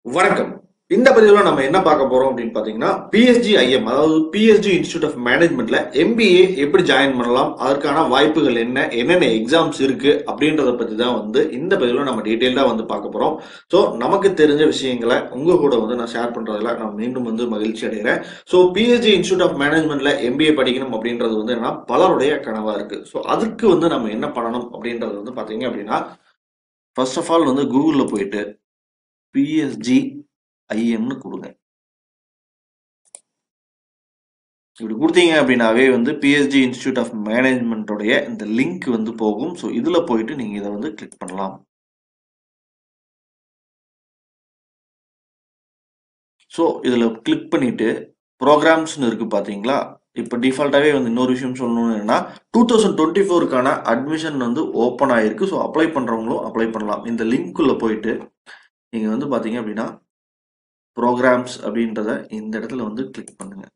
வணக்கம் இந்த பதிவுல நம்ம என்ன பார்க்க போறோம் அப்படின்னு பாத்தீங்கன்னா பிஎஸ்ஜி ஐஎம் அதாவது பிஎஸ்ஜி இன்ஸ்டியூட் ஆஃப் மேனேஜ்மெண்ட்ல எம்பிஏ எப்படி ஜாயின் பண்ணலாம் அதற்கான வாய்ப்புகள் என்ன என்னென்ன எக்ஸாம்ஸ் இருக்கு அப்படின்றத பத்தி தான் வந்து இந்த பதிவுல நம்ம டீட்டெயில்டா வந்து பார்க்க போறோம் ஸோ நமக்கு தெரிஞ்ச விஷயங்களை உங்க கூட வந்து நான் ஷேர் பண்றதுல நான் மீண்டும் வந்து மகிழ்ச்சி அடைகிறேன் ஸோ பிஎஸ்ஜி இன்ஸ்டியூட் ஆஃப் மேனேஜ்மெண்ட்ல எம்பிஏ படிக்கணும் அப்படின்றது வந்து என்னன்னா பலருடைய கனவா இருக்கு ஸோ அதுக்கு வந்து நம்ம என்ன பண்ணணும் அப்படின்றது வந்து பாத்தீங்க அப்படின்னா ஃபர்ஸ்ட் ஆஃப் ஆல் வந்து கூகுளில் போயிட்டு பிஎஸ்ஜி ஐஎம்னு கொடுங்க இப்படி கொடுத்தீங்க அப்படின்னாவே வந்து பிஎஸ்ஜி இன்ஸ்டியூட் ஆஃப் மேனேஜ்மெண்ட்டோடைய இந்த லிங்க் வந்து போகும் ஸோ இதில் போயிட்டு நீங்கள் இதை வந்து கிளிக் பண்ணலாம் ஸோ இதில் கிளிக் பண்ணிட்டு ப்ரோக்ராம்ஸ்னு இருக்கு பார்த்தீங்களா இப்போ டிஃபால்ட்டாகவே வந்து இன்னொரு விஷயம் சொல்லணும்னு என்னன்னா டூ தௌசண்ட் டுவெண்ட்டி ஃபோருக்கான அட்மிஷன் வந்து ஓப்பன் ஆயிருக்கு ஸோ அப்ளை பண்ணுறவங்களும் அப்ளை பண்ணலாம் இந்த லிங்க்குள்ளே போயிட்டு நீங்கள் வந்து பார்த்தீங்க அப்படின்னா ப்ரோக்ராம்ஸ் அப்படின்றத இந்த இடத்துல வந்து கிளிக் பண்ணுங்க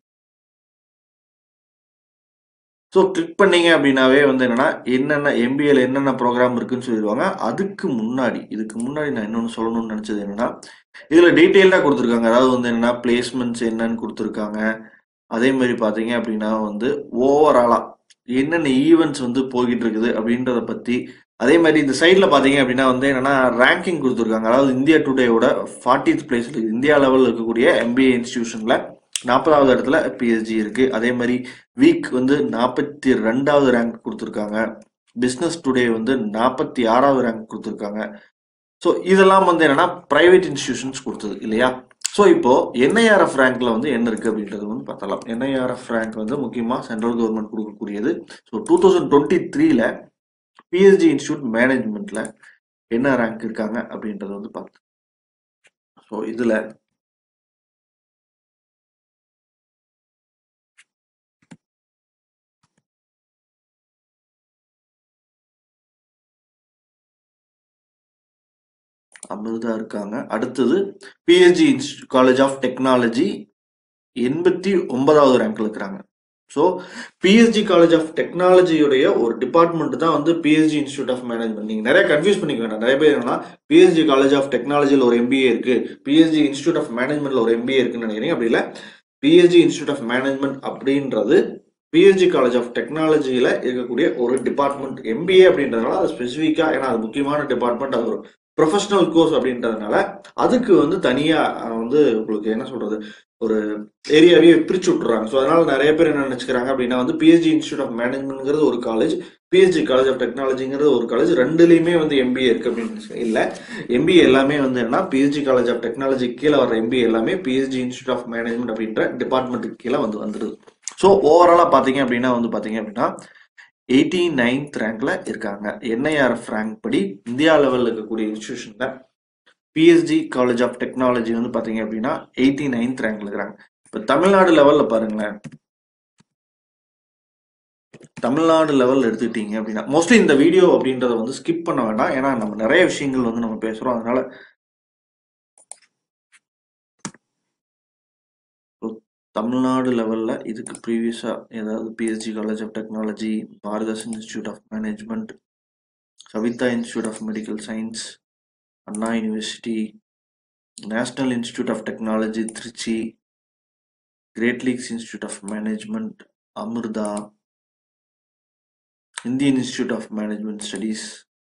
ஸோ கிளிக் பண்ணீங்க அப்படின்னாவே வந்து என்னன்னா என்னென்ன எம்பிஏல என்னென்ன ப்ரோக்ராம் இருக்குன்னு சொல்லிடுவாங்க அதுக்கு முன்னாடி இதுக்கு முன்னாடி நான் இன்னொன்று சொல்லணும்னு நினச்சது என்னன்னா இதில் டீட்டெயில்டாக கொடுத்துருக்காங்க அதாவது வந்து என்னன்னா பிளேஸ்மெண்ட்ஸ் என்னன்னு கொடுத்துருக்காங்க அதே மாதிரி பார்த்தீங்க அப்படின்னா வந்து ஓவராலாக என்னென்ன ஈவெண்ட்ஸ் வந்து போய்கிட்டு இருக்குது அப்படின்றத பற்றி அதே மாதிரி இந்த சைடில் பார்த்தீங்க அப்படின்னா வந்து என்னன்னா ரேங்கிங் கொடுத்துருக்காங்க அதாவது இந்தியா டுடேயோட ஃபார்ட்டித் பிளேஸ் இந்தியா லெவலில் இருக்கக்கூடிய எம்பிஏ இன்ஸ்டிடியூஷனில் நாற்பதாவது இடத்துல பிஎஸ்ஜி இருக்கு அதே மாதிரி வீக் வந்து நாற்பத்தி ரெண்டாவது ரேங்க் கொடுத்துருக்காங்க பிஸ்னஸ் டுடே வந்து நாற்பத்தி ஆறாவது ரேங்க் கொடுத்துருக்காங்க ஸோ இதெல்லாம் வந்து என்னன்னா பிரைவேட் இன்ஸ்டிடியூஷன்ஸ் கொடுத்தது இல்லையா ஸோ இப்போ என்ஐஆர்எஃப் ரேங்க்ல வந்து என்ன இருக்கு அப்படின்றது வந்து பார்த்தலாம் என்ஐஆர்எஃப் ரேங்க் வந்து முக்கியமாக சென்ட்ரல் கவர்மெண்ட் கொடுக்கக்கூடியது ஸோ டூ தௌசண்ட் டுவெண்ட்டி த்ரீல பிஎஸ்ஜி இன்ஸ்டியூட் மேனேஜ்மெண்ட்ல என்ன ரேங்க் இருக்காங்க அப்படின்றத வந்து பார்த்தோம் ஸோ இதுல அமிர்தா இருக்காங்க அடுத்தது பிஎஸ்ஜி காலேஜ் ஆஃப் டெக்னாலஜி எண்பத்தி ஒன்பதாவது ரேங்க்ல இருக்கிறாங்க ஸோ பிஎஸ்ஜி காலேஜ் ஆஃப் டெக்னாலஜியுடைய ஒரு டிபார்ட்மெண்ட் தான் வந்து பிஎஸ்ஜி இன்ஸ்டியூட் ஆஃப் மேனேஜ்மெண்ட் நீங்க நிறைய கன்ஃபியூஸ் பண்ணிக்க வேண்டாம் நிறைய பேர் என்னன்னா பிஎஸ்ஜி காலேஜ் ஆஃப் டெக்னாலஜியில் ஒரு எம்பிஏ இருக்கு பிஎஸ்ஜி இன்ஸ்டியூட் ஆஃப் மேனேஜ்மெண்ட்ல ஒரு எம்பிஏ இருக்குன்னு நினைக்கிறீங்க அப்படி இல்லை பிஎஸ்ஜி இன்ஸ்டியூட் ஆஃப் மேனேஜ்மெண்ட் அப்படின்றது பிஎஸ்ஜி காலேஜ் ஆஃப் டெக்னாலஜியில் இருக்கக்கூடிய ஒரு டிபார்ட்மெண்ட் எம்பிஏ அப்படின்றதுனால அது ஸ்பெசிஃபிக்காக ஏன்னா அது முக்கியமான டிபார்ட்மெண்ட் அது ஒரு ப்ரொஃபஷனல் கோர்ஸ் அப்படின்றதுனால அதுக்கு வந்து தனியாக வந்து உங்களுக்கு என்ன சொல்றது ஒரு ஏரியாவே பிரிச்சு விட்டுறாங்க ஸோ அதனால நிறைய பேர் என்ன நினைச்சுக்கிறாங்க அப்படின்னா வந்து பிஎஸ்ஜி இன்ஸ்டியூட் ஆஃப் மேனேஜ்மெண்ட்ங்கிறது ஒரு காலேஜ் பிஎஸ்ஜி காலேஜ் ஆஃப் டெக்னாலஜிங்கிறது ஒரு காலேஜ் ரெண்டுலேயுமே வந்து எம்பிஏ இருக்கு அப்படின்னு இல்லை எம்பிஏ எல்லாமே வந்து என்னன்னா பிஎஸ்ஜி காலேஜ் ஆஃப் டெக்னாலஜி கீழே வர எம்பிஏ எல்லாமே பிஎஸ்ஜி இன்ஸ்டியூட் ஆஃப் மேனேஜ்மெண்ட் அப்படின்ற டிபார்ட்மெண்ட்டுக்கு கீழே வந்து வந்துடுது ஸோ ஓவராலாக பார்த்தீங்க அப்படின்னா வந்து பார்த்தீங்க அப்படின்னா எயிட்டி நைன்த் ரேங்க்ல இருக்காங்க என்ஐஆர்எஃப் ரேங்க் படி இந்தியா லெவலில் இருக்கக்கூடிய இன்ஸ்டியூஷன்ல பிஎஸ்ஜி காலேஜ் ஆஃப் டெக்னாலஜி வந்து பாத்தீங்க அப்படின்னா எயிட்டி நைன்த் ரேங்க்ல இருக்கிறாங்க இப்போ தமிழ்நாடு லெவல்ல பாருங்களேன் தமிழ்நாடு லெவல் எடுத்துக்கிட்டீங்க அப்படின்னா மோஸ்ட்லி இந்த வீடியோ அப்படின்றத வந்து ஸ்கிப் பண்ண வேண்டாம் ஏன்னா நம்ம நிறைய விஷயங்கள் வந்து நம்ம பேசுறோம் அதனால தமிழ்நாடு லெவல்ல இதுக்கு ப்ரீவியஸா ஏதாவது பிஎஸ்ஜி காலேஜ் ஆஃப் டெக்னாலஜி பாரதாஸ் institute of management Saveetha institute of medical science Anna university national institute of technology Trichy great lakes institute of management Amrita Indian institute of management studies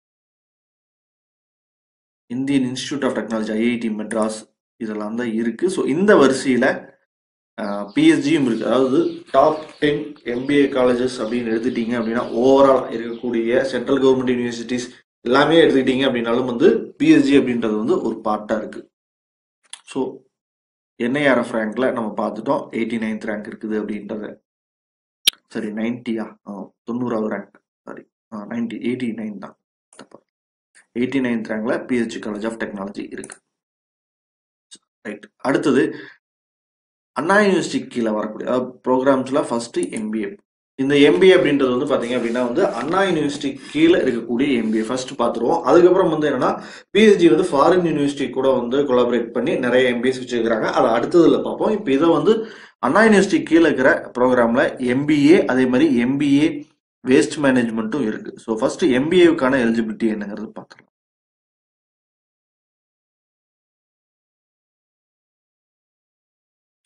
Indian institute of technology IIT Madras இதெல்லாம் தான் இருக்கு so இந்த வரிசையில் பிஎஸ்ஜியும் இருக்கு அதாவது top ten MBA colleges அப்படின்னு எடுத்துட்டீங்க அப்படின்னா ஓவரால் இருக்கக்கூடிய சென்ட்ரல் கவர்மெண்ட் யூனிவர்சிட்டிஸ் எல்லாமே எடுத்துக்கிட்டீங்க அப்படின்னாலும் வந்து பிஎஸ்ஜி அப்படின்றது வந்து ஒரு பார்ட்டா இருக்கு ஸோ என்ஐஆர்எஃப் ரேங்க்ல நம்ம பார்த்துட்டோம் எயிட்டி நைன்த் ரேங்க் இருக்குது அப்படின்றத சரி நைன்டியா தொண்ணூறாவது rank sorry ninety eighty nine தான் தப்பா எயிட்டி நைன்த் ரேங்க்ல பிஎஸ்ஜி காலேஜ் ஆஃப் டெக்னாலஜி இருக்கு ரைட் அடுத்தது அண்ணா யூனிவர்சிட்டி கீழே வரக்கூடிய ப்ரோக்ராம்ஸ்ல ஃபர்ஸ்ட் எம்பிஏ இந்த எம்பிஏ அப்படின்றது வந்து பாத்தீங்க அப்படின்னா வந்து அண்ணா யூனிவர்சிட்டி கீழே இருக்கக்கூடிய எம்பிஏ ஃபர்ஸ்ட் பார்த்துருவோம் அதுக்கப்புறம் வந்து என்னன்னா பிஎஸ்ஜி வந்து ஃபாரின் யூனிவர்சிட்டி கூட வந்து கொலாபரேட் பண்ணி நிறைய எம்பிஎஸ் வச்சிருக்காங்க அதை அடுத்ததுல பார்ப்போம் இப்போ இதை வந்து அண்ணா யூனிவர்சிட்டி கீழே இருக்கிற ப்ரோக்ராம்ல எம்பிஏ அதே மாதிரி எம்பிஏ வேஸ்ட் மேனேஜ்மெண்ட்டும் இருக்கு ஸோ ஃபர்ஸ்ட் எம்பிஏவுக்கான எலிஜிபிலிட்டி என்னங்கிறது பார்த்துக்கலாம்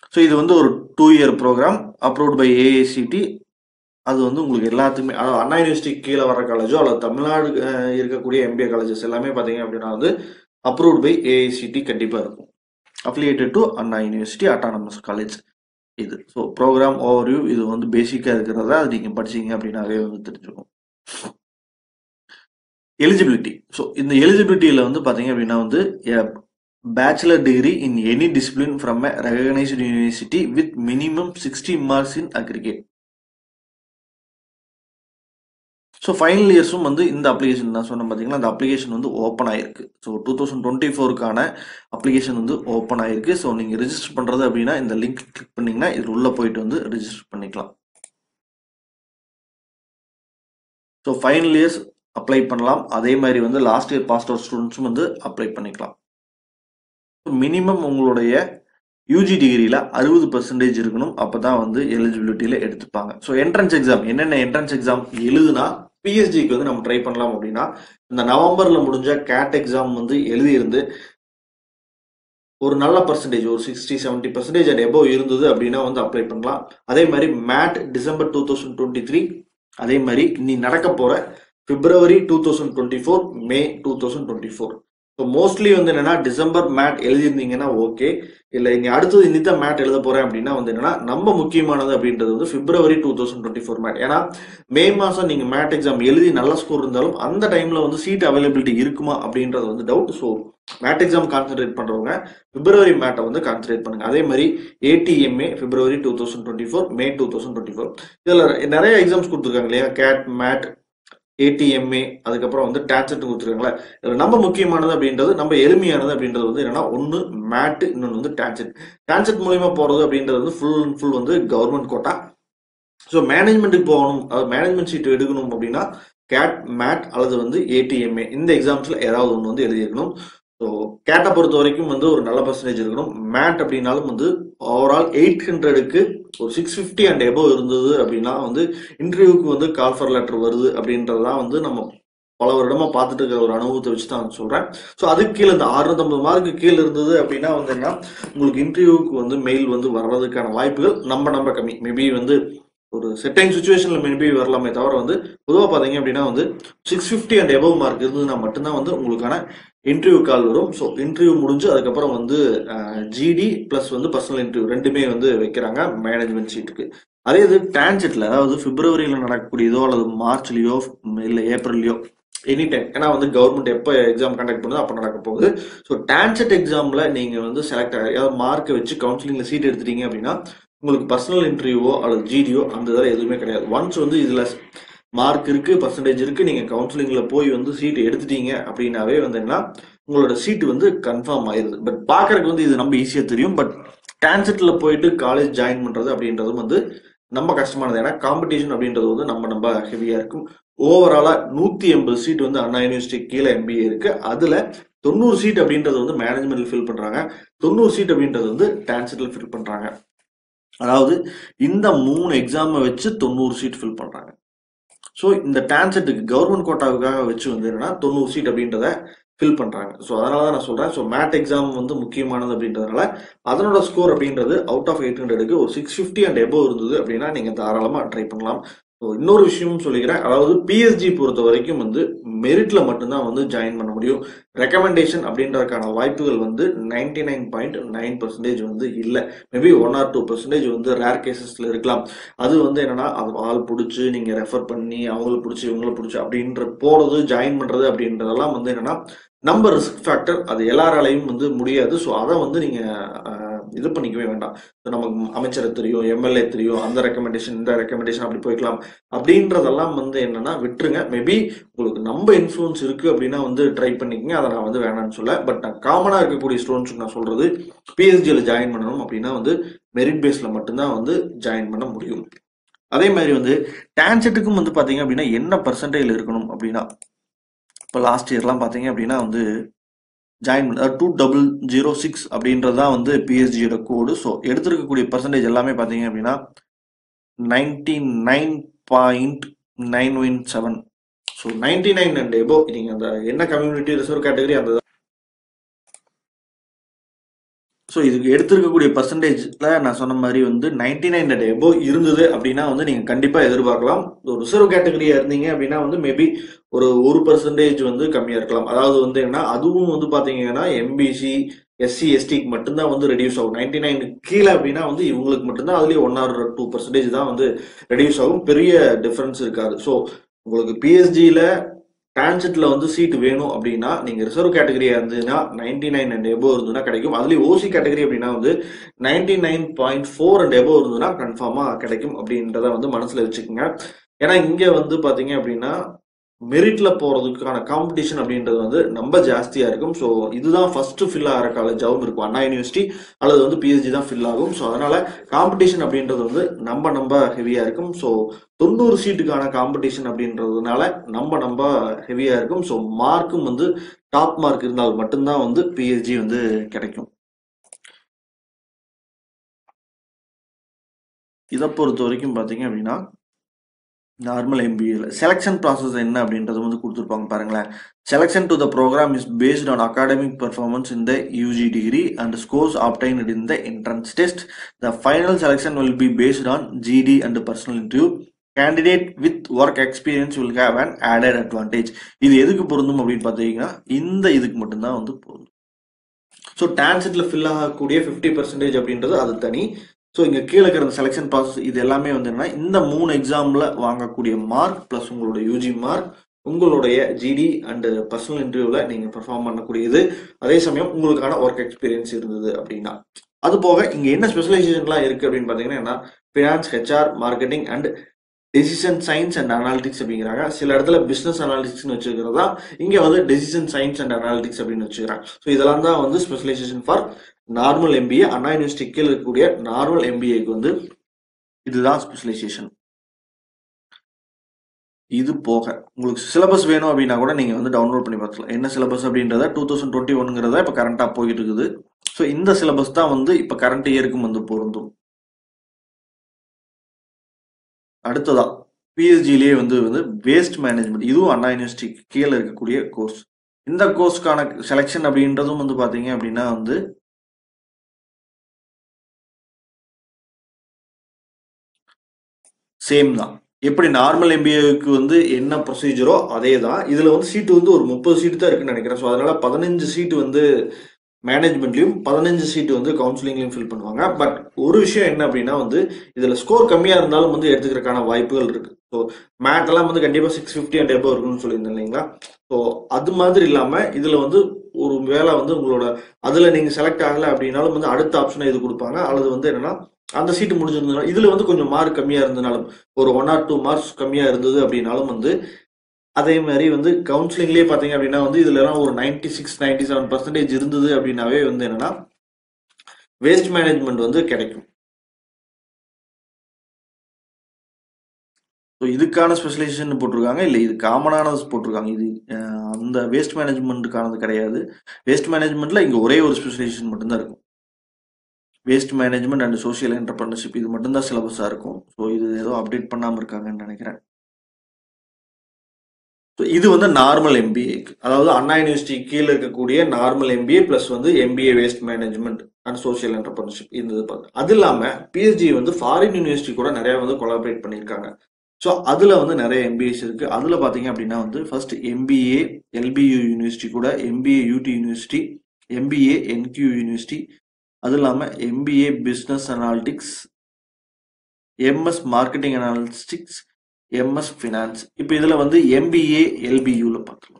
ஸோ இது வந்து ஒரு two year program approved by AICTE அது வந்து உங்களுக்கு எல்லாத்துக்குமே அதாவது அண்ணா யூனிவர்சிட்டி கீழே வர காலேஜோ அல்லது தமிழ்நாடு அஹ், இருக்கக்கூடிய எம்பிஏ காலேஜஸ் எல்லாமே பார்த்தீங்க அப்படின்னா வந்து அப்ரூவ்ட் பை ஏஐசிடி கண்டிப்பாக இருக்கும் affiliated to Anna university autonomous college இது ஸோ ப்ரோக்ராம் ஓவர்வியூ இது வந்து பேசிக்காக இருக்கிறத அது நீங்கள் படிச்சீங்க அப்படின்னாவே வந்து தெரிஞ்சிருக்கும் எலிஜிபிலிட்டி ஸோ இந்த எலிஜிபிலிட்டியில் வந்து பார்த்தீங்க அப்படின்னா வந்து bachelor degree in any discipline from a recognised university with minimum sixty marks in aggregate so final இயர்ஸும் வந்து இந்த அப்ளிகேஷன் நான் சொன்னேன் பார்த்தீங்கன்னா அந்த அப்ளிகேஷன் வந்து ஓப்பன் ஆயிருக்கு ஸோ டூ தௌசண்ட் டுவெண்ட்டி ஃபோருக்கான அப்ளிகேஷன் வந்து ஓப்பன் ஆயிருக்கு ஸோ நீங்கள் ரிஜிஸ்டர் பண்ணுறது அப்படின்னா இந்த லிங்க் கிளிக் பண்ணீங்கன்னா இது உள்ளே போயிட்டு வந்து ரிஜிஸ்டர் பண்ணிக்கலாம் ஸோ ஃபைனல் இயர்ஸ் அப்ளை பண்ணலாம் அதே மாதிரி வந்து லாஸ்ட் இயர் பாஸ்ட் அவுட் ஸ்டூடெண்ட்ஸும் வந்து அப்ளை பண்ணிக்கலாம் மினிமம் உங்களுடைய யூஜி டிகிரியில் அறுபது பர்சன்டேஜ் இருக்கணும் அப்போ தான் வந்து எலிஜிபிலிட்டியில் எடுத்துப்பாங்க ஸோ என்ட்ரன்ஸ் எக்ஸாம் என்னென்ன என்ட்ரன்ஸ் எக்ஸாம் எழுதுனா பிஎஸ்டிக்கு வந்து நம்ம ட்ரை பண்ணலாம் அப்படின்னா இந்த நவம்பர்ல முடிஞ்ச கேட் எக்ஸாம் வந்து எழுதியிருந்து ஒரு நல்ல பர்சன்டேஜ் ஒரு sixty seventy percentage and above இருந்தது அப்படின்னா வந்து அப்ளை பண்ணலாம் அதே மாதிரி MAT December two thousand twenty three அதே மாதிரி நீ நடக்க போற February two thousand twenty four May two thousand twenty four so mostly வந்து என்னன்னா டிசம்பர் மேட் எழுதியிருந்தீங்கன்னா ஓகே இல்லை இனி அடுத்தது இன்னிதான் மேட் எழுத போறேன் அப்படின்னா வந்து என்னன்னா நம்ம முக்கியமானது அப்படின்றது வந்து February two thousand twenty four MAT ஏன்னா மே மாசம் நீங்க மேட் எக்ஸாம் எழுதி நல்ல ஸ்கோர் இருந்தாலும் அந்த டைம்ல வந்து சீட் அவைலபிலிட்டி இருக்குமா அப்படின்றது வந்து doubt so MAT exam concentrate பண்றவங்க பிப்ரவரி மேட்டை வந்து கான்சென்ட்ரேட் பண்ணுங்க அதே மாதிரி ATMA February two thousand twenty four May two thousand twenty four இதுல நிறைய எக்ஸாம்ஸ் கொடுத்துருக்காங்க இல்லையா கேட் மேட் ஏடிஎம்ஏ அதுக்கப்புறம் வந்து டான்செட் கொடுத்துருக்காங்களே இதுல நம்ம முக்கியமானது அப்படின்றது நம்ம எளிமையானது அப்படின்றது வந்து என்னன்னா ஒன்னு மேட் இன்னொன்று வந்து டான்செட் டான்செட் மூலியமா போறது அப்படின்றது வந்து ஃபுல் அண்ட் ஃபுல் வந்து கவர்மெண்ட் கோட்டா ஸோ மேனேஜ்மெண்ட்டுக்கு போகணும் அதாவது மேனேஜ்மெண்ட் சீட் எடுக்கணும் அப்படின்னா கேட் மேட் அல்லது வந்து ஏடிஎம்ஏ இந்த எக்ஸாம்ஸ்ல ஏதாவது ஒன்று வந்து எழுதியிருக்கணும் ஸோ கேட்டை பொறுத்த வரைக்கும் வந்து ஒரு நல்ல பர்சன்டேஜ் இருக்கணும் மேட் அப்படின்னாலும் வந்து ஓவரால் எயிட் ஹண்ட்ரடுக்கு ஒரு சிக்ஸ் ஃபிஃப்டி அண்ட் எபோவ் இருந்தது அப்படின்னா வந்து இன்டர்வியூக்கு வந்து கால் ஃபர் லெட்டர் வருது அப்படின்றதான் வந்து நம்ம பல வருடமா பார்த்துட்டு இருக்கிற ஒரு அனுபவத்தை வச்சு தான் நான் சொல்றேன் ஸோ அதுக்கு கீழே இந்த அறுநூத்தம்பது மார்க்கு கீழே இருந்தது அப்படின்னா வந்து என்ன உங்களுக்கு இன்டர்வியூக்கு வந்து மெயில் வந்து வர்றதுக்கான வாய்ப்புகள் நம்ம நம்ம கம்மி மேபி வந்து ஒரு செட்டிங் சுச்சுவேஷன்ல மேபி வரலாமே தவிர வந்து பொதுவாக பார்த்தீங்க அப்படின்னா வந்து six fifty and above mark இருந்ததுன்னா மட்டும்தான் வந்து உங்களுக்கான இன்டர்வியூ கால் வரும் ஸோ இன்டர்வியூ முடிஞ்சு அதுக்கப்புறம் வந்து ஜிடி ப்ளஸ் வந்து பர்சனல் இன்டர்வியூ ரெண்டுமே வந்து வைக்கிறாங்க மேனேஜ்மெண்ட் சீட்டுக்கு அதே இது டான்ஜெட்ல அதாவது பிப்ரவரியில் நடக்கக்கூடியதோ அல்லது மார்ச்லயோ இல்லை ஏப்ரல்லையோ எனி டைம் ஏன்னா வந்து கவர்மெண்ட் எப்போ எக்ஸாம் கண்டக்ட் பண்ணுதோ அப்போ நடக்க போகுது ஸோ டான்செட் எக்ஸாம்ல நீங்க வந்து செலக்ட் ஏதாவது மார்க்கை வச்சு கவுன்சிலிங்ல சீட் எடுத்துட்டீங்க அப்படின்னா உங்களுக்கு பர்சனல் இன்டர்வியூவோ அல்லது ஜிடியோ அந்த இதெல்லாம் எதுவுமே கிடையாது ஒன்ஸ் வந்து இதுல மார்க் இருக்கு பர்சன்டேஜ் இருக்கு நீங்க கவுன்சிலிங்ல போய் வந்து சீட் எடுத்துட்டீங்க அப்படின்னாவே வந்து என்ன உங்களோட சீட் வந்து கன்ஃபார்ம் ஆயிருது பட் பாக்குறதுக்கு வந்து இது நம்ம ஈஸியா தெரியும் பட் டான்செட்ல போயிட்டு காலேஜ் ஜாயின் பண்றது அப்படின்றதும் வந்து நம்ம கஷ்டமானது ஏன்னா காம்படிஷன் அப்படின்றது வந்து நம்ம நம்ம ஹெவியா இருக்கும் ஓவராலா நூத்தி எண்பது சீட் வந்து அண்ணா யூனிவர்சிட்டி கீழே எம்பிஏ இருக்கு அதுல தொண்ணூறு சீட் அப்படின்றது வந்து மேனேஜ்மெண்ட்ல ஃபில் பண்றாங்க தொண்ணூறு சீட் அப்படின்றது வந்து டான்செட்ல ஃபில் பண்றாங்க அதாவது இந்த மூணு எக்ஸாமை வச்சு தொண்ணூறு சீட் ஃபில் பண்றாங்க ஸோ இந்த டான்செட்டுக்கு கவர்மெண்ட் கோட்டாவுக்காக வச்சு வந்து என்னன்னா தொண்ணூறு சீட் அப்படின்றத ஃபில் பண்றாங்க ஸோ அதனால தான் நான் சொல்றேன் ஸோ மேட் எக்ஸாம் வந்து முக்கியமானது அப்படின்றதுனால அதனோட ஸ்கோர் அப்படின்றது அவுட் ஆஃப் எயிட் ஹண்ட்ரடுக்கு ஒரு சிக்ஸ் ஃபிஃப்டி அண்ட் எபோவ் இருந்தது அப்படின்னா நீங்க தாராளமா ட்ரை பண்ணலாம் ஸோ இன்னொரு விஷயமும் சொல்லிக்கிறேன் அதாவது பிஎஸ்ஜி பொறுத்த வரைக்கும் வந்து மெரிட்ல மட்டும்தான் வந்து ஜாயின் பண்ண முடியும் ரெக்கமெண்டேஷன் அப்படின்றதுக்கான வாய்ப்புகள் வந்து ninety nine point nine percentage வந்து இல்லை maybe one or two percentage வந்து ரேர் கேசஸ்ல இருக்கலாம் அது வந்து என்னன்னா அது ஆள் பிடிச்சி நீங்க ரெஃபர் பண்ணி அவங்கள பிடிச்சி இவங்கள பிடிச்சி அப்படின்ற போறது ஜாயின் பண்றது அப்படின்றதெல்லாம் வந்து என்னன்னா நம்ம ரிஸ்க் ஃபேக்டர் அது எல்லாராலையும் வந்து முடியாது ஸோ அதை வந்து நீங்க அஹ், இது பண்ணிக்கவே வேண்டாம் So, நமக்கு அமைச்சரை தெரியும் எம்எல்ஏ தெரியும் அந்த ரெக்கமெண்டேஷன் இந்த ரெக்கமெண்டேஷன் அப்படி போய்க்கலாம் அப்படின்றதெல்லாம் வந்து என்னன்னா விட்டுருங்க மேபி உங்களுக்கு நம்ம இன்ஃப்ளூயன்ஸ் இருக்கு அப்படின்னா வந்து ட்ரை பண்ணிக்கங்க அதை நான் வந்து வேணாம்னு சொல்ல பட் நான் காமனா இருக்கக்கூடிய ஸ்டூடெண்ட்ஸுக்கு நான் சொல்றது பிஎஸ்ஜியில் ஜாயின் பண்ணணும் அப்படின்னா வந்து மெரிட் பேஸ்ல மட்டும்தான் வந்து ஜாயின் பண்ண முடியும் அதே மாதிரி வந்து டான்செட்டுக்கும் வந்து பாத்தீங்க அப்படின்னா என்ன பர்சன்டேஜ் இருக்கணும் அப்படின்னா இப்போ லாஸ்ட் இயர்லாம் பார்த்தீங்க அப்படின்னா வந்து ஜாயின் பண்ண டூ டபுள் ஜீரோ சிக்ஸ் அப்படின்றது தான் வந்து பிஎஸ்ஜியோட கோடு ஸோ எடுத்திருக்கக்கூடிய பர்சன்டேஜ் எல்லாமே பார்த்தீங்க அப்படின்னா ninety nine point nine one seven so ninety nine and above நீங்கள் அந்த என்ன கம்யூனிட்டி ரிசர்வ் கேட்டகரி அந்த ஸோ இதுக்கு எடுத்திருக்கக்கூடிய பர்சன்டேஜ்ல நான் சொன்ன மாதிரி வந்து நைன்டி நைன் அட் எபோ இருந்தது அப்படின்னா வந்து நீங்க கண்டிப்பா எதிர்பார்க்கலாம் ஒரு ரிசர்வ் கேட்டகரியா இருந்தீங்க அப்படின்னா வந்து மேபி ஒரு ஒரு பர்சன்டேஜ் வந்து கம்மியா இருக்கலாம் அதாவது வந்து என்ன அதுவும் வந்து பாத்தீங்கன்னா எம்பிசி எஸ்சி எஸ்டிக்கு மட்டும்தான் வந்து ரெடியூஸ் ஆகும் நைன்டி நைன் கீழே அப்படின்னா வந்து இவங்களுக்கு மட்டும்தான் அதுலயே ஒன் ஆர் டூ பர்சன்டேஜ் தான் வந்து ரெடியூஸ் ஆகும் பெரிய டிஃபரன்ஸ் இருக்காது ஸோ உங்களுக்கு பிஎஸ்ஜியில டிரான்சிட்ல வந்து சீட் வேணும் அப்படின்னா நீங்க ரிசர்வ் கேட்டகரியா இருந்ததுன்னா நைன்டி நைன் அண்ட் எபோ இருந்ததுன்னா கிடைக்கும் அதுலயும் ஓசி கேட்டகரி அப்படின்னா வந்து ninety nine point four and above இருந்ததுன்னா கன்ஃபார்மா கிடைக்கும் அப்படின்றத வந்து மனசுல வச்சுக்கோங்க ஏன்னா இங்க வந்து பாத்தீங்க அப்படின்னா மெரிட்ல போறதுக்கான காம்படிஷன் அப்படின்றது வந்து ரொம்ப ஜாஸ்தியா இருக்கும் ஸோ இதுதான் ஃபர்ஸ்ட் ஃபில் ஆகிற காலேஜாகவும் இருக்கும் அண்ணா யூனிவர்சிட்டி அல்லது வந்து பிஎஸ்ஜி தான் ஃபில் ஆகும் ஸோ அதனால காம்படிஷன் அப்படின்றது வந்து நம்ம நம்ம ஹெவியா இருக்கும் ஸோ தொண்ணூறு சீட்டுக்கான காம்படிஷன் அப்படின்றதுனால நம்ம நம்ம ஹெவியா இருக்கும் ஸோ மார்க்கும் வந்து டாப் மார்க் இருந்தால் மட்டும்தான் வந்து பிஎஸ்ஜி வந்து கிடைக்கும் இதை பொறுத்த வரைக்கும் பார்த்தீங்க அப்படின்னா நார்மல் எம்பிஏல செலெக்ஷன் ப்ராசஸ் என்ன அப்படின்றது வந்து கொடுத்துருப்பாங்க பாருங்களேன் selection to the program is based on academic performance in the UG degree and scores obtained in the entrance test the final selection will be based on GD and personal interview candidate with work experience will have an added advantage இது எதுக்கு பொருந்தும் அப்படின்னு பார்த்தீங்கன்னா இந்த இதுக்கு மட்டும்தான் வந்து பொருந்தும் ஸோ டான்செட்ல ஃபில் ஆகக்கூடிய ஃபிஃப்டி பர்சன்டேஜ் அப்படின்றது அது தனி ஸோ இங்கே கீழே இருக்கிற செலெக்ஷன் ப்ராசஸ் இது எல்லாமே வந்து என்னன்னா இந்த மூணு எக்ஸாமில் வாங்கக்கூடிய மார்க் ப்ளஸ் உங்களோட யூஜி மார்க் உங்களுடைய ஜிடி அண்ட் பர்சனல் இன்டர்வியூவில் நீங்கள் பெர்ஃபார்ம் பண்ணக்கூடியது அதே சமயம் உங்களுக்கான ஒர்க் எக்ஸ்பீரியன்ஸ் இருந்தது அப்படின்னா அது போக இங்கே என்ன ஸ்பெஷலைசேஷன்லாம் இருக்குது அப்படின்னு பார்த்தீங்கன்னா finance HR marketing and decision science and analytics அப்படிங்கிறாங்க சில இடத்துல பிசினஸ் அனாலிட்டிக்ஸ்னு வச்சுக்கிறதா இங்கே வந்து டெசிஷன் சயின்ஸ் அண்ட் அனாலிட்டிக்ஸ் அப்படின்னு வச்சுக்கிறாங்க ஸோ இதெல்லாம் தான் வந்து specialisation for normal MBA Anna university கீழே இருக்கக்கூடிய நார்மல் எம்பிஏக்கு வந்து இதுதான் ஸ்பெஷலைசேஷன் இது போக உங்களுக்கு சிலபஸ் வேணும் அப்படின்னா கூட நீங்க வந்து டவுன்லோட் பண்ணி பார்த்துக்கலாம் என்ன சிலபஸ் அப்படின்றத டூ தௌசண்ட் டுவெண்ட்டி ஒன்ங்கிறத இப்போ கரண்டா போயிட்டு இருக்குது ஸோ இந்த சிலபஸ் தான் வந்து இப்போ கரண்ட் இயருக்கும் வந்து பொருந்தும் அடுத்ததா பிஎஸ்ஜிலேயே வந்து வந்து வேஸ்ட் மேனேஜ்மெண்ட் இதுவும் அண்ணா யூனிவர்சிட்டி கீழே இருக்கக்கூடிய கோர்ஸ் இந்த கோர்ஸ்க்கான செலெக்ஷன் அப்படின்றதும் வந்து பாத்தீங்க அப்படின்னா வந்து சேம் தான் எப்படி நார்மல் எம்பிஏக்கு வந்து என்ன ப்ரொசீஜரோ அதே தான் இதுல வந்து சீட்டு வந்து ஒரு முப்பது சீட்டு தான் இருக்குன்னு நினைக்கிறேன் ஸோ அதனால பதினஞ்சு சீட்டு வந்து மேனேஜ்மெண்ட்லயும் பதினஞ்சு சீட்டு வந்து கவுன்சிலிங்லயும் ஃபில் பண்ணுவாங்க பட் ஒரு விஷயம் என்ன அப்படின்னா வந்து இதுல ஸ்கோர் கம்மியா இருந்தாலும் வந்து எடுத்துக்கிறதுக்கான வாய்ப்புகள் இருக்கு ஸோ மேட் எல்லாம் வந்து கண்டிப்பா சிக்ஸ் ஃபிஃப்டி அண்ட் எபோ இருக்குன்னு சொல்லியிருந்தேன் இல்லைங்களா ஸோ அது மாதிரி இல்லாம இதுல வந்து ஒரு வேலை வந்து உங்களோட அதுல நீங்க செலக்ட் ஆகல அப்படின்னாலும் வந்து அடுத்த ஆப்ஷனை இது கொடுப்பாங்க அல்லது வந்து என்னன்னா அந்த சீட்டு முடிஞ்சிருந்ததுனால இதுல வந்து கொஞ்சம் மார்க் கம்மியா இருந்தனாலும் ஒரு ஒன் ஆர் டூ மார்க்ஸ் கம்மியா இருந்தது அப்படின்னாலும் வந்து அதே மாதிரி வந்து கவுன்சிலிங்லேயே பார்த்தீங்க அப்படின்னா வந்து இதுல எல்லாம் ஒரு ninety six ninety seven percentage இருந்தது அப்படின்னாவே வந்து என்னன்னா வேஸ்ட் மேனேஜ்மெண்ட் வந்து கிடைக்கும் ஸோ இதுக்கான ஸ்பெஷலைசேஷன் போட்டிருக்காங்க இல்லை இது காமனானது போட்டிருக்காங்க இது அஹ், அந்த வேஸ்ட் மேனேஜ்மெண்ட்டுக்கானது கிடையாது வேஸ்ட் மேனேஜ்மெண்ட்ல இங்க ஒரே ஒரு ஸ்பெஷலைசேஷன் மட்டும்தான் இருக்கும் waste management and social entrepreneurship இது மட்டும்தான் சிலபஸாக இருக்கும் ஸோ இது ஏதோ அப்டேட் பண்ணாமல் இருக்காங்கன்னு நினைக்கிறேன் ஸோ இது வந்து நார்மல் எம்பிஏக்கு அதாவது அண்ணா யூனிவர்சிட்டி கீழே இருக்கக்கூடிய நார்மல் எம்பிஏ ப்ளஸ் வந்து MBA waste management and social entrepreneurship இருந்தது பார்த்து அது இல்லாமல் பிஎஸ்ஜி வந்து ஃபாரின் யூனிவர்சிட்டி கூட நிறைய வந்து கொலாபரேட் பண்ணியிருக்காங்க ஸோ அதில் வந்து நிறைய எம்பிஏஸ் இருக்கு அதில் பார்த்தீங்க அப்படின்னா வந்து ஃபர்ஸ்ட் எம்பிஏ எல்பியூ யூனிவர்சிட்டி கூட MBA UT university MBA NKU university அது இல்லாமல் MBA business analytics MS marketing analytics MS finance இப்போ இதில் வந்து எம்பிஏ எல்பியூவில் பார்க்கலாம்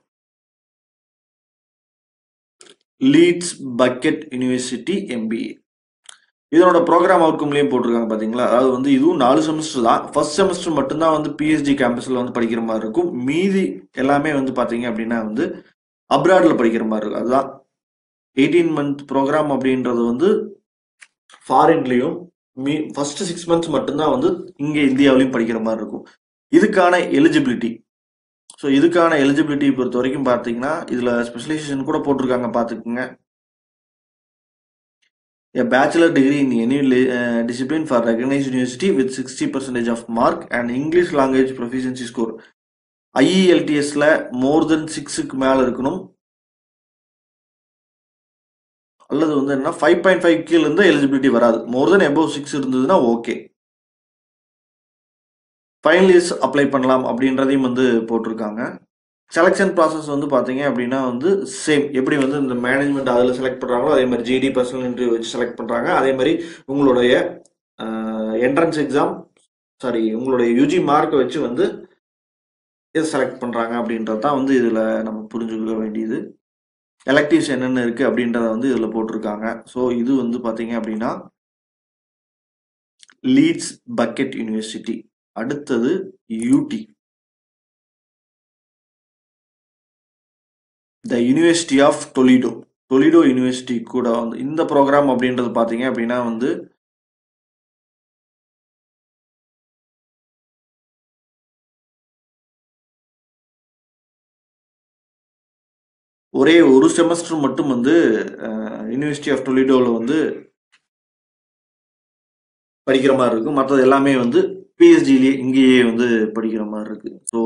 லீட்ஸ் பக்கெட் யூனிவர்சிட்டி எம்பிஏ இதனோட ப்ரோக்ராம் அவுட்கம்லேயும் போட்டிருக்காங்க பார்த்தீங்களா அதாவது வந்து இதுவும் நாலு செமஸ்டர் தான் ஃபர்ஸ்ட் செமஸ்டர் மட்டும்தான் வந்து பிஎஸ்டி கேம்பஸில் வந்து படிக்கிற மாதிரி இருக்கும் மீதி எல்லாமே வந்து பார்த்தீங்க அப்படின்னா வந்து அப்ராடில் படிக்கிற மாதிரி இருக்கும் அதுதான் எயிட்டீன் மந்த் ப்ரோக்ராம் அப்படின்றது வந்து ஃபாரின்லேயும் மீ ஃபர்ஸ்ட் சிக்ஸ் மந்த்ஸ் மட்டும்தான் வந்து இங்கே இந்தியாவிலையும் படிக்கிற மாதிரி இருக்கும் இதுக்கான எலிஜிபிலிட்டி ஸோ இதுக்கான எலிஜிபிலிட்டி பொறுத்த வரைக்கும் பார்த்தீங்கன்னா இதில் ஸ்பெஷலைசேஷன் கூட போட்டிருக்காங்க பார்த்துக்குங்க A bachelor degree in any uh, discipline for recognized university with 60 percentage of mark and English language proficiency score. ஐஇஎல்டிஎஸ்ல மோர் தென் சிக்ஸுக்கு மேல இருக்கணும் அல்லது வந்து என்ன ஃபைவ் பாயிண்ட் ஃபைவ் கீழே இருந்தால் எலிஜிபிலிட்டி வராது மோர் தென் எபோவ் சிக்ஸ் இருந்ததுன்னா ஓகே ஃபைனல் இயர்ஸ் அப்ளை பண்ணலாம் அப்படின்றதையும் வந்து போட்டிருக்காங்க செலெக்ஷன் ப்ராசஸ் வந்து பார்த்தீங்க அப்படின்னா வந்து சேம் எப்படி வந்து இந்த மேனேஜ்மெண்ட் அதில் செலக்ட் பண்ணுறாங்களோ அதே மாதிரி ஜிடி பர்சனல் இன்டர்வியூ வச்சு செலக்ட் பண்ணுறாங்க அதே மாதிரி உங்களுடைய என்ட்ரன்ஸ் எக்ஸாம் சாரி உங்களுடைய யூஜி மார்க்கை வச்சு வந்து எது செலக்ட் பண்ணுறாங்க அப்படின்றது தான் வந்து இதில் நம்ம புரிஞ்சுக்க வேண்டியது எலக்டிவ்ஸ் என்னென்ன இருக்குது அப்படின்றத வந்து இதில் போட்டிருக்காங்க ஸோ இது வந்து பார்த்தீங்க அப்படின்னா லீட்ஸ் பக்கெட் யூனிவர்சிட்டி அடுத்தது UT the university of Toledo Toledo university கூட வந்து இந்த ப்ரோக்ராம் அப்படின்றது பார்த்தீங்க அப்படின்னா வந்து ஒரே ஒரு செமஸ்டர் மட்டும் வந்து யூனிவர்சிட்டி ஆஃப் டொலிடோவில் வந்து படிக்கிற மாதிரி இருக்கும் மற்றது எல்லாமே வந்து பிஎஸ்டிலேயே இங்கேயே வந்து படிக்கிற மாதிரி இருக்கு ஸோ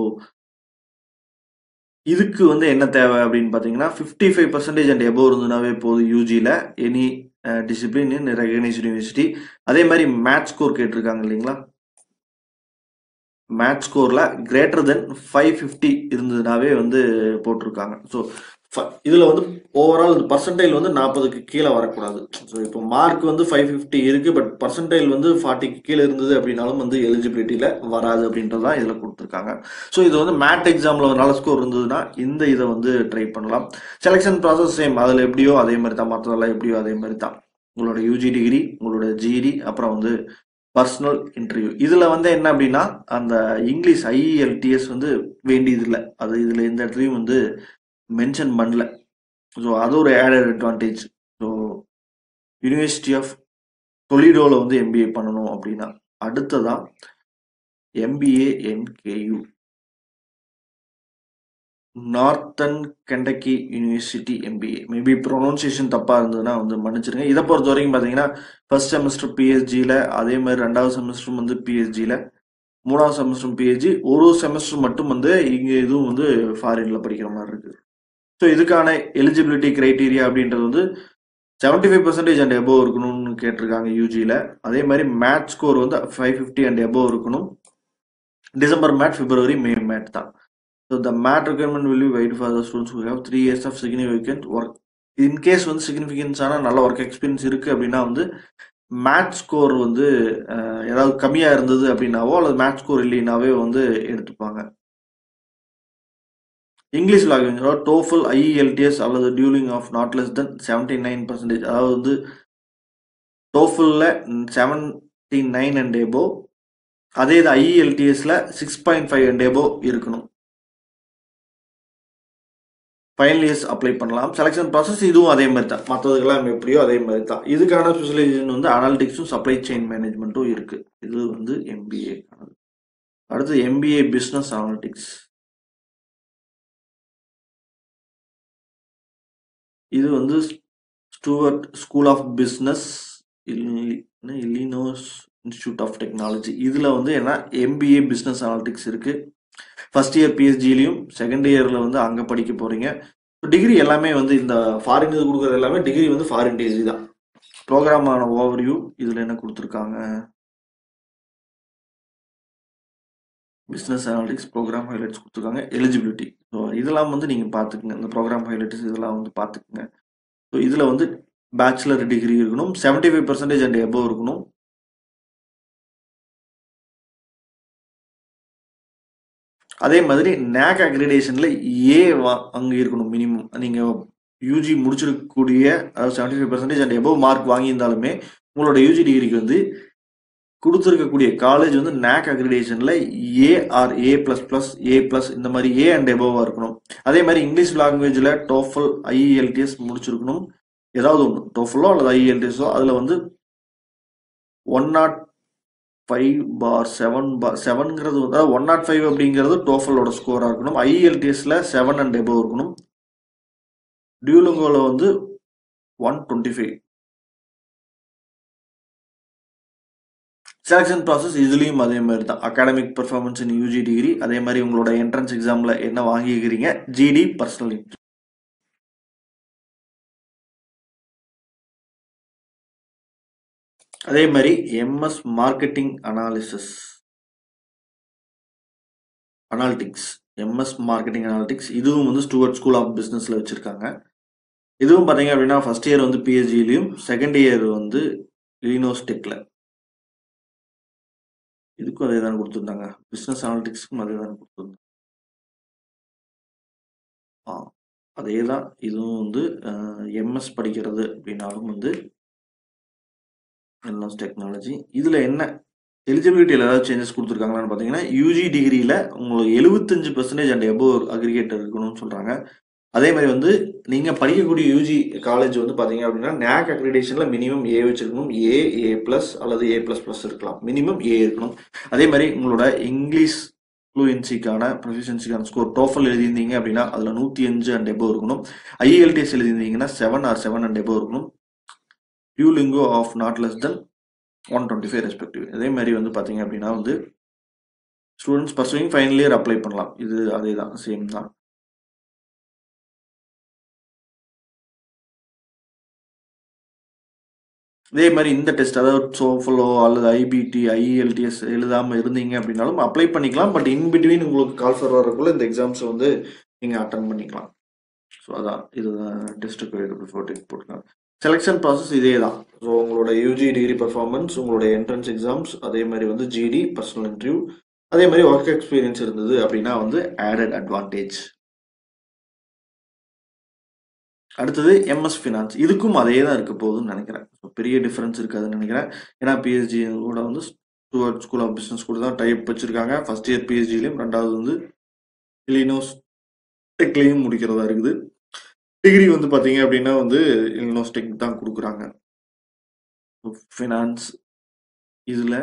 இதுக்கு வந்து என்ன தேவை அப்படின்னு பார்த்தீங்கன்னா fifty five percentage and above இருந்ததுனாவே போதும் யூஜியில் any discipline in recognised university அதே மாதிரி மேத்ஸ் ஸ்கோர் கேட்டிருக்காங்க இல்லைங்களா மேத்ஸ் ஸ்கோரில் கிரேட்டர் தென் ஃபைவ் ஃபிஃப்டி இருந்ததுனாவே வந்து போட்டிருக்காங்க ஸோ இதில் வந்து ஓவரால் இந்த பர்சன்டைல் வந்து நாற்பதுக்கு கீழே வரக்கூடாது ஸோ இப்போ மார்க் வந்து ஃபைவ் ஃபிஃப்டி இருக்குது பட் பர்சன்டைல் வந்து ஃபார்ட்டிக்கு கீழே இருந்தது அப்படின்னாலும் வந்து எலிஜிபிலிட்டியில் வராது அப்படின்றது தான் இதில் கொடுத்துருக்காங்க ஸோ இது வந்து மேட் எக்ஸாமில் ஒரு நல்ல ஸ்கோர் இருந்ததுன்னா இந்த இதை வந்து ட்ரை பண்ணலாம் செலெக்ஷன் ப்ராசஸ் சேம் அதில் எப்படியோ அதே மாதிரி தான் மற்றதெல்லாம் எப்படியோ அதே மாதிரி தான் உங்களோட யூஜி டிகிரி உங்களோட ஜிடி அப்புறம் வந்து பர்சனல் இன்டர்வியூ இதில் வந்து என்ன அப்படின்னா அந்த இங்கிலீஷ் ஐஇஎல்டிஎஸ் வந்து வேண்டியதில்லை அது இதில் எந்த இடத்துலையும் வந்து மென்ஷன் பண்ணல ஸோ அது ஒரு added advantage so university of டொலிடோவில் வந்து எம்பிஏ பண்ணணும் அப்படின்னா அடுத்ததான் MBA NKU northern Kentucky university MBA maybe pronunciation தப்பாக இருந்ததுன்னா வந்து மன்னிச்சிருங்க இதை பொறுத்த வரைக்கும் பார்த்தீங்கன்னா ஃபர்ஸ்ட் செமஸ்டர் பிஎஸ்ஜியில் அதே மாதிரி ரெண்டாவது செமஸ்டரும் வந்து பிஎஸ்ஜியில் மூணாவது செமஸ்டரும் பிஹெச்டி ஒரு செமஸ்டர் மட்டும் வந்து இங்கே இதுவும் வந்து ஃபாரினில் படிக்கிற மாதிரி இருக்குது ஸோ இதுக்கான எலிஜிபிலிட்டி க்ரைட்டீரியா அப்படின்றது வந்து seventy five percentage and above இருக்கணும்னு கேட்டிருக்காங்க யூஜியில் அதே மாதிரி மேட் ஸ்கோர் வந்து ஃபைவ் ஃபிஃப்டி அண்ட் எபோவ் இருக்கணும் December MAT February May MAT தான் so the MAT requirement will be waived for the students who have three years of significant work in case வந்து சிக்னிஃபிகன்ஸான நல்ல ஒர்க் எக்ஸ்பீரியன்ஸ் இருக்குது அப்படின்னா வந்து mat score வந்து ஏதாவது கம்மியாக இருந்தது அப்படின்னாவோ அல்லது மேட் ஸ்கோர் இல்லைனாவே வந்து எடுத்துப்பாங்க இங்கிலீஷ் லாங்குவேஜ் டோஃபல் ஐஇஎல்டிஎஸ் அல்லது Duolingo of not less than seventy nine percentage அதாவது வந்து டோஃபலில் செவன்டி நைன் அண்ட் எபோ அதே இது ஐஇஎல்டிஎஸ்ல six point five and above இருக்கணும் ஃபைனல் இயர்ஸ் அப்ளை பண்ணலாம் செலெக்ஷன் ப்ராசஸ் இதுவும் அதே மாதிரி தான் மற்றதுக்கெல்லாம் எப்படியோ அதே மாதிரி தான் இதுக்கான ஸ்பெஷலைசேஷன் வந்து அனாலிட்டிக்ஸும் சப்ளை செயின் மேனேஜ்மெண்ட்டும் இருக்கு இது வந்து எம்பிஏ அடுத்து எம்பிஏ பிஸ்னஸ் அனாலிட்டிக்ஸ் இது வந்து Stuart school of business Illinois institute of technology இதில் வந்து என்ன எம்பிஏ பிஸ்னஸ் அனாலிட்டிக்ஸ் இருக்கு ஃபர்ஸ்ட் இயர் பிஎஸ்ஜிலையும் செகண்ட் இயரில் வந்து அங்கே படிக்க போறீங்க டிகிரி எல்லாமே வந்து இந்த ஃபாரின் இது கொடுக்குறது எல்லாமே டிகிரி வந்து ஃபாரின் டிகிரி தான் ப்ரோக்ராமான ஓவர்வியூ இதில் என்ன கொடுத்துருக்காங்க பிஸ்னஸ் அனாலிட்டிக்ஸ் ப்ரோக்ராம் ஹைலைட்ஸ் கொடுத்துருக்காங்க எலிஜிபிலிட்டி ஸோ இதெல்லாம் வந்து நீங்கள் பார்த்துக்குங்க இந்த ப்ரோக்ராம் ஹைலைட்ஸ் இதெல்லாம் வந்து பார்த்துக்குங்க ஸோ இதில் வந்து பேச்சுலர் டிகிரி இருக்கணும் seventy five percentage and above இருக்கணும் அதே மாதிரி நேக் அக்ரிடேஷனில் ஏ வா அங்கே இருக்கணும் மினிமம் நீங்கள் யூஜி முடிச்சிருக்கக்கூடிய அதாவது seventy five percentage and above mark வாங்கியிருந்தாலுமே உங்களோட யூஜி டிகிரிக்கு வந்து கொடுத்துருக்கக்கூடிய காலேஜ் வந்து நேக் அக்ரிடேஷனில் A or A plus plus A plus இந்த மாதிரி ஏ அண்ட் எபோவாக இருக்கணும் அதே மாதிரி இங்கிலீஷ் லாங்குவேஜில் டோஃபல் ஐஇஎல்டிஎஸ் முடிச்சிருக்கணும் ஏதாவது ஒன்று டோஃபலோ அல்லது ஐஇஎல்டிஎஸோ அதில் வந்து one nought five bar seven bar செவன்ங்கிறது வந்து அதாவது ஒன் நாட் ஃபைவ் அப்படிங்கிறது டோஃபலோட ஸ்கோராக இருக்கணும் ஐஇஎல்டிஎஸ்ல செவன் அண்ட் எபோவ் இருக்கணும் டியூலுங்கோவில் வந்து one twenty five selection process இதுலேயும் அதே மாதிரி தான் academic performance in UG degree அதே மாதிரி உங்களோட என்ட்ரன்ஸ் எக்ஸாமில் என்ன வாங்கிக்கிறீங்க ஜிடி பர்சனல் அதே மாதிரி MS marketing analysis analytics MS marketing analytics இதுவும் வந்து ஸ்டூவர்ட் ஸ்கூல் ஆஃப் பிஸ்னஸில் வச்சுருக்காங்க இதுவும் பார்த்தீங்க அப்படின்னா ஃபர்ஸ்ட் இயர் வந்து பிஹெச்டிலையும் செகண்ட் இயர் வந்து இலினோஸ் டெக்கில் இதுக்கும் அதே தான் கொடுத்துருந்தாங்க பிஸ்னஸ் அனாலிட்டிக்ஸ்க்கும் அதே தான் கொடுத்துருந்தாங்க ஆ அதே தான் இதுவும் வந்து எம்எஸ் படிக்கிறது அப்படின்னாலும் வந்து எல்எஸ் டெக்னாலஜி இதில் என்ன எலிஜிபிலிட்டியில் ஏதாவது சேஞ்சஸ் கொடுத்துருக்காங்களான்னு பார்த்தீங்கன்னா யூஜி டிகிரியில் உங்களுக்கு எழுபத்தஞ்சு பர்சன்டேஜ் அண்ட் எபோ அக்ரிகேட்டர் இருக்கணும்னு சொல்கிறாங்க அதே மாதிரி வந்து நீங்கள் படிக்கக்கூடிய யூஜி காலேஜ் வந்து பார்த்தீங்க அப்படின்னா நேக் அக்ரிடேஷனில் மினிமம் ஏ வச்சிருக்கணும் ஏ ஏ ப்ளஸ் அல்லது ஏ ப்ளஸ் ப்ளஸ் இருக்கலாம் மினிமம் ஏ இருக்கணும் அதே மாதிரி உங்களோட இங்கிலீஷ் ஃப்ளூயன்சிக்கான ப்ரொஃபிஷியன்சிக்கான ஸ்கோர் டோஃபல் எழுதியிருந்தீங்க அப்படின்னா அதில் நூற்றி அஞ்சு அண்ட் எபோ இருக்கணும் ஐஎல்டிஎஸ் எழுதியிருந்தீங்கன்னா seven or seven and above இருக்கணும் Duolingo of not less than one twenty five respective அதே மாதிரி வந்து பார்த்தீங்க அப்படின்னா வந்து students pursuing final year apply பண்ணலாம் இது அதே தான் சேம் தான் இதே மாதிரி இந்த டெஸ்ட் அதாவது சோஃபலோ அல்லது ஐபிடி ஐஎல்டிஎஸ் எழுதாமல் இருந்தீங்க அப்படின்னாலும் அப்ளை பண்ணிக்கலாம் பட் இன் பிட்வீன் உங்களுக்கு கால் ஃபர் வரக்குள்ள இந்த எக்ஸாம்ஸை வந்து நீங்கள் அட்டன் பண்ணிக்கலாம் ஸோ அதான் இதுதான் டெஸ்ட்டுக்கு பிஃபோர் டெக் போட்டுக்கலாம் செலெக்ஷன் ப்ராசஸ் இதே தான் ஸோ உங்களோட யூஜி டிகிரி பர்ஃபார்மன்ஸ் உங்களோட என்ட்ரன்ஸ் எக்ஸாம்ஸ் அதே மாதிரி வந்து ஜிடி பர்சனல் இன்டர்வியூ அதே மாதிரி ஒர்க் எக்ஸ்பீரியன்ஸ் இருந்தது அப்படின்னா வந்து ஆடட் அட்வான்டேஜ் அடுத்தது எம்எஸ் ஃபினான்ஸ் இதுக்கும் அதே தான் இருக்க போகுதுன்னு நினைக்கிறேன் ஸோ பெரிய டிஃப்ரென்ஸ் இருக்காதுன்னு நினைக்கிறேன் ஏன்னா பிஎஸ்ஜி கூட வந்து ஸ்டூவர்ட் ஸ்கூல் ஆஃப் பிஸ்னஸ் கூட தான் டைப் வச்சிருக்காங்க ஃபர்ஸ்ட் இயர் பிஎஸ்ஜிலையும் ரெண்டாவது வந்து இலினோஸ் டெக்லையும் முடிக்கிறதா இருக்குது டிகிரி வந்து பார்த்தீங்க அப்படின்னா வந்து இலினோஸ் டெக் தான் கொடுக்குறாங்க ஃபினான்ஸ் இதில்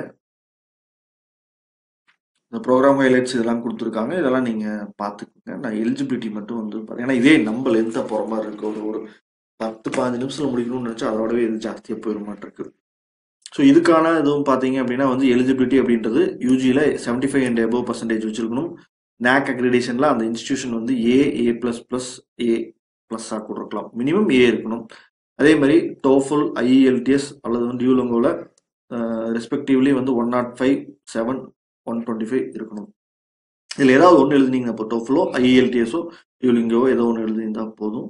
இந்த ப்ரோக்ராம் ஹைலைட்ஸ் இதெல்லாம் கொடுத்துருக்காங்க இதெல்லாம் நீங்கள் பார்த்துக்கோங்க நான் எலிஜிபிலிட்டி மட்டும் வந்து பாத்தீங்க- ஏன்னா இதே நம்ம லென்த்தாக போகிற மாதிரி இருக்கு ஒரு ஒரு பத்து பாஞ்சு நிமிஷத்தில் முடிக்கணும்னு நினச்சா அதோடவே இது ஜாஸ்தியாக போயிட மாட்டிருக்கு ஸோ இதுக்கான இதுவும் பார்த்தீங்க அப்படின்னா வந்து எலிஜிபிலிட்டி அப்படின்றது யூஜியில் seventy five and above percentage வச்சிருக்கணும் நேக் அக்ரிடேஷனில் அந்த இன்ஸ்டிடியூஷன் வந்து ஏ ஏ ப்ளஸ் ப்ளஸ் ஏ ப்ளஸ்ஸாக கூட இருக்கலாம் மினிமம் ஏ இருக்கணும் அதே மாதிரி டோஃபுல் ஐஇஎல்டிஎஸ் அல்லது வந்து டியூலங்கோவில் ரெஸ்பெக்டிவ்லி வந்து one nought five seven one twenty five இருக்கணும் இதில் ஏதாவது ஒன்று எழுதுனீங்க இப்போ டோஃபுலோ ஐஇஎல்டிஎஸோ டியூலிங்கோவோ ஏதோ ஒன்று எழுதியிருந்தா போதும்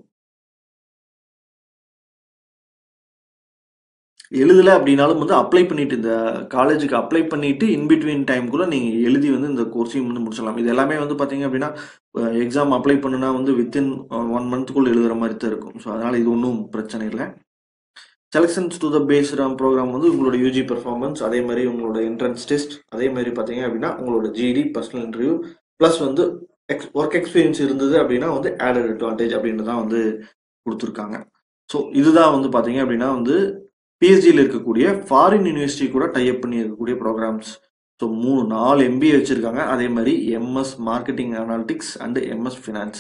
எழுதலை அப்படின்னாலும் வந்து அப்ளை பண்ணிட்டு இந்த காலேஜுக்கு அப்ளை பண்ணிட்டு இன்பிட்வீன் டைம்குள்ள நீங்கள் எழுதி வந்து இந்த கோர்ஸையும் வந்து முடிச்சிடலாம் இது எல்லாமே வந்து பார்த்தீங்க அப்படின்னா எக்ஸாம் அப்ளை பண்ணுனா வந்து வித்தின் ஒன் மந்த்துக்குள்ள எழுதுற மாதிரி தான் இருக்கும் ஸோ அதனால இது ஒன்றும் பிரச்சனை இல்லை selections to the base program வந்து உங்களோட யூஜி பெர்ஃபார்மன்ஸ் அதே மாதிரி உங்களோட என்ட்ரன்ஸ் டெஸ்ட் அதே மாதிரி பார்த்தீங்க அப்படின்னா உங்களோட ஜிடி பர்சனல் இன்டர்வியூ ப்ளஸ் வந்து எக்ஸ் ஒர்க் எக்ஸ்பீரியன்ஸ் இருந்தது அப்படின்னா வந்து ஆடட் அட்வான்டேஜ் அப்படின்னு தான் வந்து கொடுத்துருக்காங்க ஸோ இதுதான் வந்து பார்த்தீங்க அப்படின்னா வந்து பிஎஸ்டியில் இருக்கக்கூடிய ஃபாரின் யூனிவர்சிட்டி கூட டைப் பண்ணி இருக்கக்கூடிய ப்ரோக்ராம்ஸ் ஸோ மூணு நாலு எம்பிஏ வச்சுருக்காங்க அதே மாதிரி MS marketing analytics and MS finance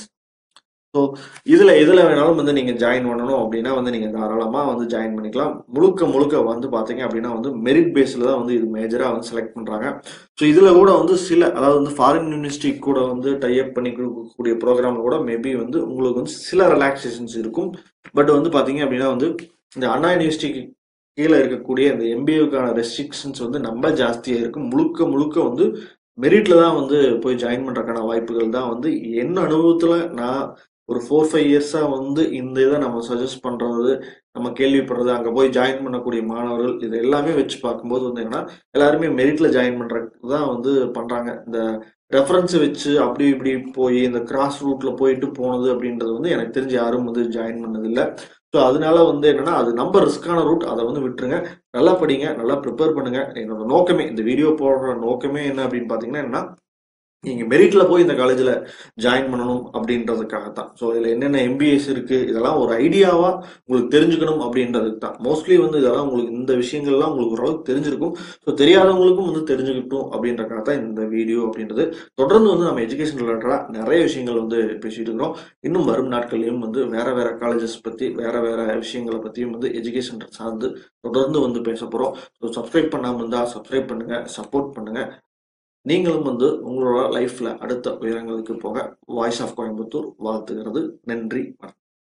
so இதில் எதில் வேணாலும் வந்து நீங்கள் ஜாயின் பண்ணணும் அப்படின்னா வந்து நீங்கள் தாராளமாக வந்து ஜாயின் பண்ணிக்கலாம் முழுக்க முழுக்க வந்து பார்த்தீங்க அப்படின்னா வந்து மெரிட் பேஸில் தான் வந்து இது மேஜராக வந்து செலக்ட் பண்ணுறாங்க ஸோ இதில் கூட வந்து சில அதாவது வந்து ஃபாரின் யூனிவர்சிட்டி கூட வந்து டைப் பண்ணி கொடுக்கக்கூடிய ப்ரோக்ராம் கூட மேபி வந்து உங்களுக்கு வந்து சில ரிலாக்ஸேஷன்ஸ் இருக்கும் பட் வந்து பார்த்தீங்க அப்படின்னா வந்து இந்த அண்ணா யூனிவர்சிட்டிக்கு கீழே இருக்கக்கூடிய இந்த எம்பிஏக்கான ரெஸ்ட்ரிக்ஷன்ஸ் வந்து நம்ம ஜாஸ்தியாக இருக்கும் முழுக்க முழுக்க வந்து மெரிட்ல தான் வந்து போய் ஜாயின் பண்ணுறதுக்கான வாய்ப்புகள் தான் வந்து என்ன அனுபவத்தில் நான் ஒரு ஃபோர் ஃபைவ் இயர்ஸாக வந்து இந்த இதை நம்ம சஜஸ்ட் பண்ணுறது நம்ம கேள்விப்படுறது அங்கே போய் ஜாயின் பண்ணக்கூடிய மாணவர்கள் இது எல்லாமே வச்சு பார்க்கும்போது வந்து என்னன்னா எல்லாருமே மெரிட்ல ஜாயின் பண்ணுறதுக்கு தான் வந்து பண்ணுறாங்க இந்த ரெஃபரன்ஸ் வச்சு அப்படி இப்படி போய் இந்த கிராஸ் ரூட்ல போயிட்டு போனது அப்படின்றது வந்து எனக்கு தெரிஞ்சு யாரும் வந்து ஜாயின் பண்ணதில்லை ஸோ அதனால வந்து என்னன்னா அது நம்ம ரிஸ்கான ரூட் அதை வந்து விட்டுருங்க நல்லா படிங்க நல்லா ப்ரிப்பேர் பண்ணுங்க என்னோட நோக்கமே இந்த வீடியோ போடுற நோக்கமே என்ன அப்படின்னு பார்த்தீங்கன்னா என்ன நீங்க மெரிட்ல போய் இந்த காலேஜ்ல ஜாயின் பண்ணணும் அப்படின்றதுக்காக தான் ஸோ இதுல என்னென்ன எம்பிஎஸ் இருக்கு இதெல்லாம் ஒரு ஐடியாவா உங்களுக்கு தெரிஞ்சுக்கணும் அப்படின்றதுக்கு தான் மோஸ்ட்லி வந்து இதெல்லாம் உங்களுக்கு இந்த விஷயங்கள்லாம் உங்களுக்கு ஓரளவுக்கு தெரிஞ்சிருக்கும் ஸோ தெரியாதவங்களுக்கும் வந்து தெரிஞ்சுக்கிட்டும் அப்படின்றக்காக தான் இந்த வீடியோ அப்படின்றது தொடர்ந்து வந்து நம்ம எஜுகேஷன் ரிலேட்டடா நிறைய விஷயங்கள் வந்து பேசிட்டு இருக்கிறோம் இன்னும் வரும் நாட்கள்லையும் வந்து வேற வேற காலேஜஸ் பத்தி வேற வேற விஷயங்களை பத்தியும் வந்து எஜுகேஷன் சார்ந்து தொடர்ந்து வந்து பேச போறோம் ஸோ சப்ஸ்கிரைப் பண்ணாம இருந்தா சப்ஸ்கிரைப் பண்ணுங்க சப்போர்ட் பண்ணுங்க நீங்களும் வந்து உங்களோட லைஃப்ல அடுத்த உயரங்களுக்கு போக வாய்ஸ் ஆஃப் கோயம்புத்தூர் வாழ்த்துகிறது நன்றி வணக்கம்